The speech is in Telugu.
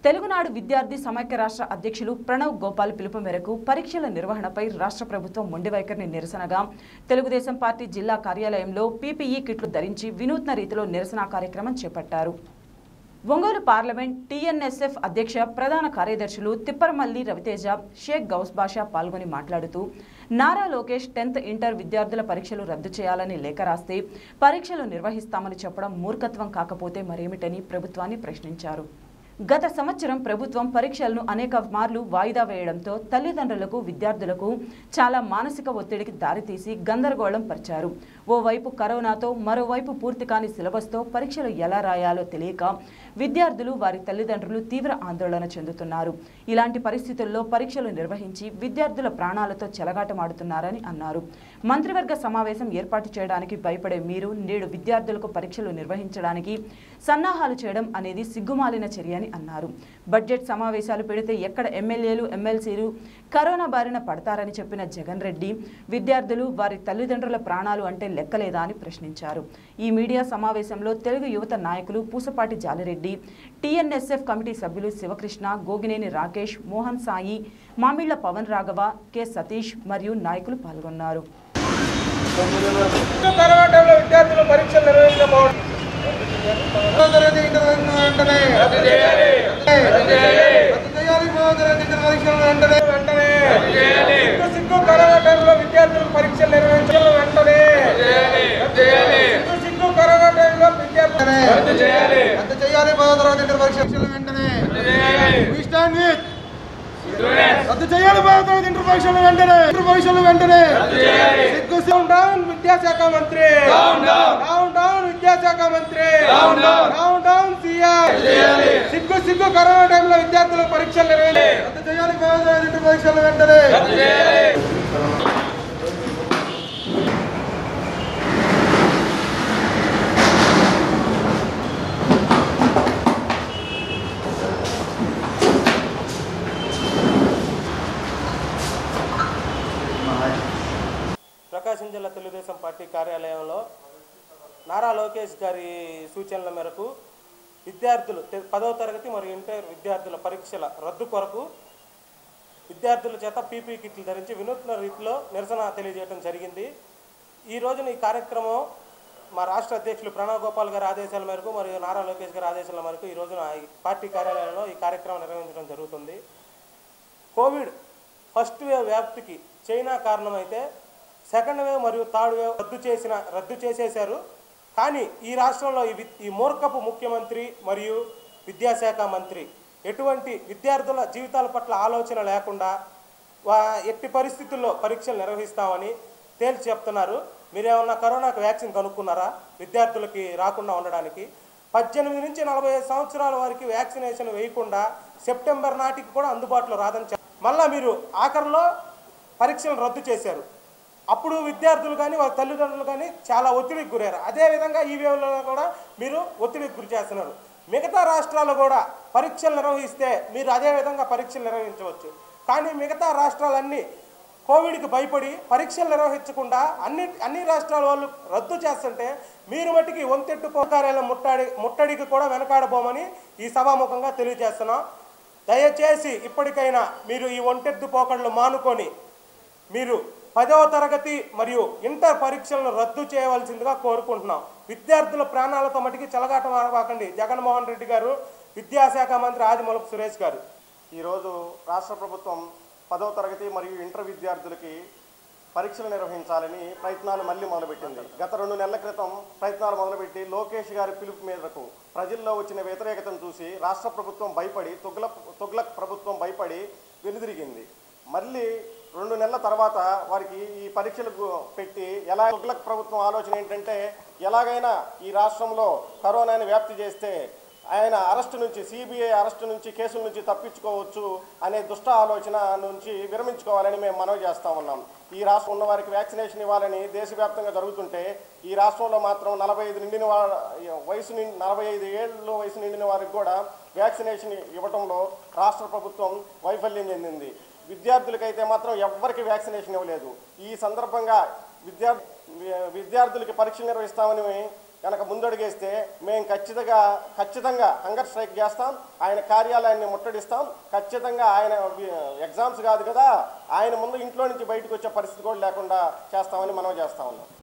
తెలుగునాడు విద్యార్థి సమైక్య రాష్ట్ర అధ్యక్షులు ప్రణవ్ గోపాల్ పిలుపు మేరకు పరీక్షల నిర్వహణపై రాష్ట్ర ప్రభుత్వం మొండి వైఖరిని నిరసనగా తెలుగుదేశం పార్టీ జిల్లా కార్యాలయంలో పీపీఈ కిట్లు ధరించి వినూత్న రీతిలో నిరసన కార్యక్రమం చేపట్టారు ఒంగోలు పార్లమెంట్ టీఎన్ఎస్ఎఫ్ అధ్యక్ష ప్రధాన కార్యదర్శులు తిప్పరమల్లి రవితేజ షేక్ గౌస్ బాషా పాల్గొని మాట్లాడుతూ నారా లోకేష్ టెన్త్ ఇంటర్ విద్యార్థుల పరీక్షలు రద్దు చేయాలని లేఖ రాస్తే పరీక్షలు నిర్వహిస్తామని చెప్పడం మూర్ఖత్వం కాకపోతే మరేమిటని ప్రభుత్వాన్ని ప్రశ్నించారు గత సంవత్సరం ప్రభుత్వం పరీక్షలను అనేక మార్లు వాయిదా వేయడంతో తల్లిదండ్రులకు విద్యార్థులకు చాలా మానసిక ఒత్తిడికి దారితీసి గందరగోళం పరిచారు ఓవైపు కరోనాతో మరోవైపు పూర్తి కాని సిలబస్తో పరీక్షలు ఎలా రాయాలో తెలియక విద్యార్థులు వారి తల్లిదండ్రులు తీవ్ర ఆందోళన చెందుతున్నారు ఇలాంటి పరిస్థితుల్లో పరీక్షలు నిర్వహించి విద్యార్థుల ప్రాణాలతో చెలగాటమాడుతున్నారని అన్నారు మంత్రివర్గ సమావేశం ఏర్పాటు చేయడానికి భయపడే మీరు నేడు విద్యార్థులకు పరీక్షలు నిర్వహించడానికి సన్నాహాలు చేయడం అనేది సిగ్గుమాలిన చర్య అని అన్నారు బడ్జెట్ సమావేశాలు పెడితే ఎక్కడ ఎమ్మెల్యేలు ఎమ్మెల్సీలు కరోనా బారిన పడతారని చెప్పిన జగన్ రెడ్డి విద్యార్థులు వారి తల్లిదండ్రుల ప్రాణాలు అంటే లెక్కలేదా అని ప్రశ్నించారు ఈ మీడియా సమావేశంలో తెలుగు యువత నాయకులు పూసపాటి జాలిరెడ్డి టీఎన్ఎస్ఎఫ్ కమిటీ సభ్యులు శివకృష్ణ గోగినేని రాకేష్ మోహన్ సాయి మామిళ్ల పవన్ రాఘవ కె సతీష్ మరియు నాయకులు పాల్గొన్నారు కరోనా టైంలో విద్యార్థులు పరీక్షలు నిర్వహించబోవడం తరగతి ఇంటర్వ్యూ వెంటనే రద్దు చేయాలి రద్దు చేయాలి మూడవ తరగతి ఇంటర్ పరీక్షలు వెంటనే వెంటనే సిగ్గు సిగ్గు కరోనా టైంలో విద్యార్థులకు పరీక్షలు నిర్వహించాలి వెంటనే సిగ్గు సిగ్గు కరోనా టైంలో విద్యార్థులు రద్దు చేయాలి రద్దు చేయాలి మూడవ తరగతి ఇంటర్ పరీక్షలు వెంటనే We stand with రద్దు చేయాలి భారత ఇంటర్ పరీక్షలు వెంటనే ఇంటర్ పరీక్షలు వెంటనే సిగ్గు డౌన్ డౌన్ విద్యాశాఖ మంత్రి డౌన్ డౌన్ విద్యాశాఖ మంత్రి డౌన్ డౌన్ సీఆర్ సిగ్గు సిగ్గు కరోనా టైంలో విద్యార్థులకు పరీక్షలు నిర్వహించాలి రద్దు చేయాలి భారత ఇంటర్ పరీక్షలు వెంటనే ప్రకాశం జిల్లా తెలుగుదేశం పార్టీ కార్యాలయంలో నారా లోకేష్ గారి సూచనల మేరకు విద్యార్థులు తె- పదవ తరగతి మరియు ఇంటర్ విద్యార్థుల పరీక్షల రద్దు కొరకు విద్యార్థుల చేత పీపీ కిట్లు ధరించి వినూత్న రీతిలో నిరసన తెలియజేయడం జరిగింది ఈ రోజున ఈ కార్యక్రమం మా రాష్ట్ర అధ్యక్షులు ప్రణవ్ గోపాల్ గారి ఆదేశాల మేరకు మరియు నారా లోకేష్ గారి ఆదేశాల మేరకు ఈ రోజున ఈ పార్టీ కార్యాలయంలో ఈ కార్యక్రమం నిర్వహించడం జరుగుతుంది కోవిడ్ ఫస్ట్ వేవ్ వ్యాప్తికి చైనా కారణమైతే సెకండ్ వేవ్ మరియు థర్డ్ వేవ్ రద్దు చేసిన రద్దు చేసేశారు కానీ ఈ రాష్ట్రంలో ఈ వి- ఈ మూర్ఖపు ముఖ్యమంత్రి మరియు విద్యాశాఖ మంత్రి ఎటువంటి విద్యార్థుల జీవితాల పట్ల ఆలోచన లేకుండా వా ఎట్టి పరిస్థితుల్లో పరీక్షలు నిర్వహిస్తామని తేల్చి చెప్తున్నారు మీరేమన్నా కరోనాకు వ్యాక్సిన్ కనుక్కున్నారా విద్యార్థులకి రాకుండా ఉండడానికి పద్దెనిమిది నుంచి నలభై ఐదు సంవత్సరాల వారికి వ్యాక్సినేషన్ వేయకుండా సెప్టెంబర్ నాటికి కూడా అందుబాటులో రాదని చెప్ మళ్ళా మీరు ఆఖరిలో పరీక్షలను రద్దు చేశారు అప్పుడు విద్యార్థులు కానీ వారి తల్లిదండ్రులు కానీ చాలా ఒత్తిడికి గురయ్యారు అదేవిధంగా ఈ వేవ్లో కూడా మీరు ఒత్తిడికి గురి చేస్తున్నారు మిగతా రాష్ట్రాలు కూడా పరీక్షలు నిర్వహిస్తే మీరు అదే విధంగా పరీక్షలు నిర్వహించవచ్చు కానీ మిగతా రాష్ట్రాలన్నీ కోవిడ్కి భయపడి పరీక్షలు నిర్వహించకుండా అన్ని అన్ని రాష్ట్రాల వాళ్ళు రద్దు చేస్తుంటే మీరు మట్టికి వంతెట్టు కార్యాలయం ముట్టడి ముట్టడికి కూడా వెనకాడబోమని ఈ సభాముఖంగా తెలియజేస్తున్నాం దయచేసి ఇప్పటికైనా మీరు ఈ ఒంటెద్దు పోకడలు మానుకొని మీరు పదవ తరగతి మరియు ఇంటర్ పరీక్షలను రద్దు చేయవలసిందిగా కోరుకుంటున్నాం విద్యార్థుల ప్రాణాలతో మటుకి చెలగాటం ఆడవాకండి జగన్మోహన్ రెడ్డి గారు విద్యాశాఖ మంత్రి ఆదిమూలపు సురేష్ గారు ఈరోజు రాష్ట్ర ప్రభుత్వం పదవ తరగతి మరియు ఇంటర్ విద్యార్థులకి పరీక్షలు నిర్వహించాలని ప్రయత్నాలు మళ్ళీ మొదలుపెట్టింది గత రెండు నెలల క్రితం ప్రయత్నాలు మొదలుపెట్టి లోకేష్ గారి పిలుపు మేరకు ప్రజల్లో వచ్చిన వ్యతిరేకతను చూసి రాష్ట్ర ప్రభుత్వం భయపడి తుగ్లక్ తుగ్లక్ ప్రభుత్వం భయపడి వెనుదిరిగింది మళ్ళీ రెండు నెలల తర్వాత వారికి ఈ పరీక్షలకు పెట్టి ఎలా తుగ్లక్ ప్రభుత్వం ఆలోచన ఏంటంటే ఎలాగైనా ఈ రాష్ట్రంలో కరోనాని వ్యాప్తి చేస్తే ఆయన అరెస్టు నుంచి సిబిఐ అరెస్టు నుంచి కేసుల నుంచి తప్పించుకోవచ్చు అనే దుష్ట ఆలోచన నుంచి విరమించుకోవాలని మేము మనవి చేస్తా ఉన్నాం ఈ రాష్ట్రం ఉన్న వారికి వ్యాక్సినేషన్ ఇవ్వాలని దేశవ్యాప్తంగా జరుగుతుంటే ఈ రాష్ట్రంలో మాత్రం నలభై ఐదు నిండిన వా వయసు నిండి నలభై ఐదు ఏళ్ళు వయసు నిండిన వారికి కూడా వ్యాక్సినేషన్ ఇవ్వడంలో రాష్ట్ర ప్రభుత్వం వైఫల్యం చెందింది విద్యార్థులకైతే మాత్రం ఎవ్వరికి వ్యాక్సినేషన్ ఇవ్వలేదు ఈ సందర్భంగా విద్యార్థి విద్యార్థులకి పరీక్షలు నిర్వహిస్తామని కనుక ముందడుగేస్తే మేము ఖచ్చితంగా ఖచ్చితంగా హంగర్ స్ట్రైక్ చేస్తాం ఆయన కార్యాలయాన్ని ముట్టడిస్తాం ఖచ్చితంగా ఆయన వి- ఎగ్జామ్స్ కాదు కదా ఆయన ముందు ఇంట్లో నుంచి బయటకు వచ్చే పరిస్థితి కూడా లేకుండా చేస్తామని మనం చేస్తా ఉన్నాం